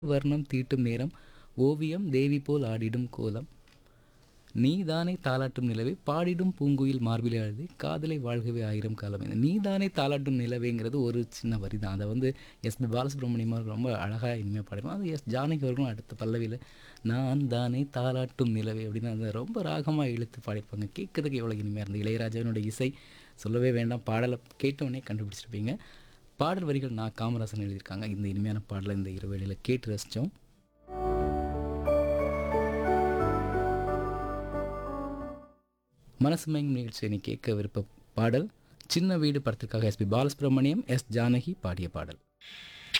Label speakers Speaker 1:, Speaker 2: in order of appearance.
Speaker 1: வர்ணம் தீட்டும் நேரம் ஓவியம் தேவி போல் ஆடிடும் கோலம் நீதானே தாலாட்டும் நிலவே பாடிடும் பூங்குயில் மார்பிலே அழுது காதலை வாழ்கவே ஆயிரம் காலம் இந்த நீதானே தாலாட்டும் நிலவேங்கிறது ஒரு சின்ன வரி தான் அதை வந்து எஸ்பி பாலசுப்ரமணியம் அவர்கள் ரொம்ப அழகாக இனிமையாக பாடிருப்பாங்க அது எஸ் ஜானகி அவர்களும் அடுத்த பல்லவியில் நான் தானே தாலாட்டும் நிலவே அப்படின்னு அந்த ரொம்ப ராகமாக இழுத்து பாடியிருப்பாங்க கேட்கறதுக்கு எவ்வளோ இனிமையாக இருந்தது இளையராஜாவினுடைய இசை சொல்லவே வேண்டாம் பாடலை கேட்டவுடனே கண்டுபிடிச்சிருப்பீங்க பாடல் வரிகள் நான் காமராசன் எழுதியிருக்காங்க இந்த இனிமையான பாடலை இந்த இரவேளையில் கேட்டு ரசித்தோம் மனசு மயங்கும் நிகழ்ச்சியை நீ கேட்க விருப்ப பாடல் சின்ன வீடு படத்திற்காக எஸ்பி பாலசுப்ரமணியம் எஸ் ஜானகி பாடிய பாடல்